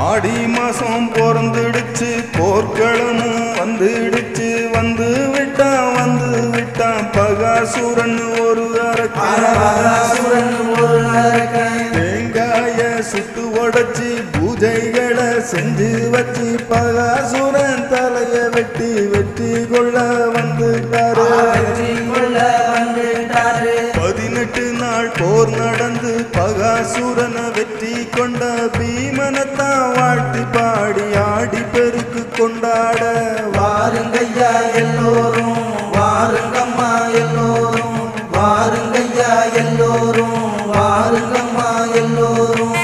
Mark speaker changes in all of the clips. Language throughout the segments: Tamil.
Speaker 1: ஆடி மாசம் பிறந்துடுச்சு போர்க்களமும் வந்துடுச்சு வந்து விட்டான் வந்து விட்டான் பகாசுரன் ஒரு அரக்கன் தேங்காய சுட்டு உடைச்சி பூஜைகளை செஞ்சு வச்சு பகாசுரன் தலைய வெட்டி வெற்றி கொள்ள வந்துட்டாரு பதினெட்டு நாள் போர் நடந்து பகாசுரனை வெற்றி கொண்ட பீமனத்தான் வாழ்த்தி பாடி ஆடி பெருக்கு கொண்டாட
Speaker 2: வாருங்கய்யா எல்லோரும் வாருங்கம்மா எல்லோரும் வாருங்கய்யா எல்லோரும் வாருங்கம்மா எல்லோரும்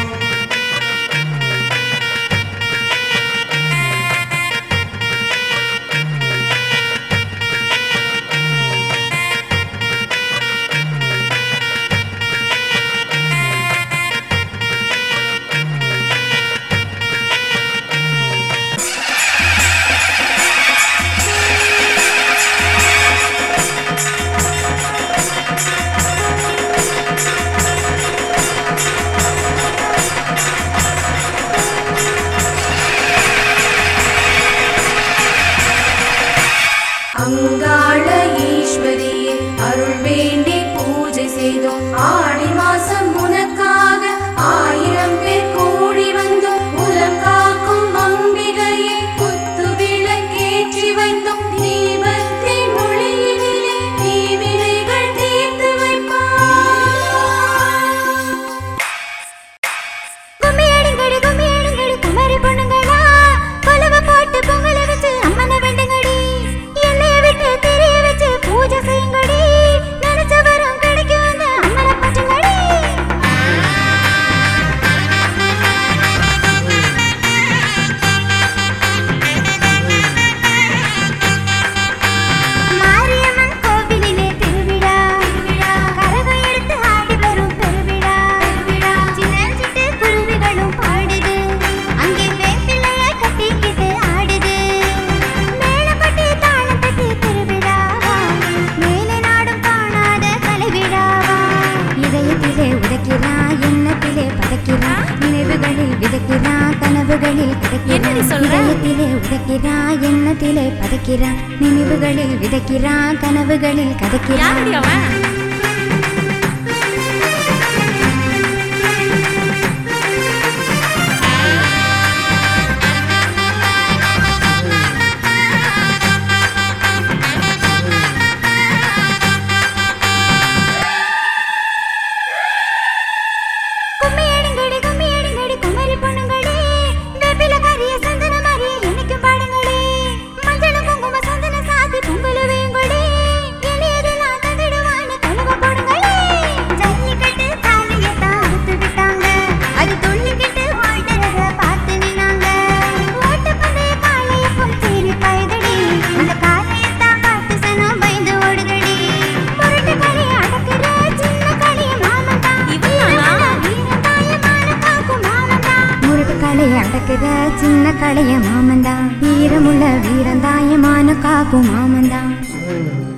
Speaker 3: அங்காள ஈஸ்வரியே அருள் வேண்டி பூஜை செய்தோம் ஆடி மாசம் உனக்காக ஆயிரம் பேர் கூடி வந்தோம் உலம் காக்கும் அம்பிகையே குத்து விளக்கேற்றி வைத்தோம் தீபத்தின் ஒளியினிலே தீவினைகள் தீர்த்து வைப்பார்
Speaker 4: கும்மியடிங்கடி கும்மியடிங்கடி குமரி பொண்ணுங்களா கொலவ போட்டு பொங்கல வச்சு அம்மனை வேண்டுங்கடி எண்ணெய விட்டு தெரிய வச்சு பூஜை செய்யுங்கடி நினைச்ச வரம் கிடைக்கும் அந்த அம்மனை பற்றுங்கடி மாரியம்மன் கோவிலிலே திருவிழா கரகம் எடுத்து ஆடி வரும் பெருவிழா சின்னஞ்சிட்டு குருவிகளும் பாடுது அங்கே வேப்பிலைய கட்டிக்கிட்டு ஆடுது மேளப்பட்டு தாளம் தட்டி திருவிழாவா மேலே நாடும் காணாத கலைவிழாவா இதயத்திலே உதைக்கிறா எண்ணத்திலே பதைக்கிறா நினைவுகளில் விதைக்கிறா கனவுகளில் கிடைக்கிறா இதயத்திலே உதைக்கிறா எண்ணத்திலே பதைக்கிறா நினைவுகளில் விதைக்கிறா கனவுகளில் கதைக்கிறா கும்மியடிங்கடி கும்மியடிங்கடி குமரி பொண்ணுங்களே வேப்பில கரிய சந்தன மாதிரி என்னைக்கும் பாடுங்களே மஞ்சள் குங்கும சந்தன சாத்தி பொங்கல வேங்குடி எளியதெல்லாம் தந்திடுவான்னு கனவு போடுங்களே ஜல்லிக்கட்டு தாலியத்தான் அறுத்து விட்டாங்க அது துள்ளிக்கிட்டு ஓடுறத பார்த்து நின்னாங்க ஓட்டு பந்தய காளையப்பம் சீறி பாயுதடி அந்த காளையத்தான் பார்த்து சனம் பயந்து ஓடுதடி முரட்டு களி அடக்குற சின்ன களிய மாமன் தான் முரட்டு களைய அடக்குற சின்ன களைய மாமந்தா வீரமுள்ள வீரந்தாயமான காக்கும் மாமந்தா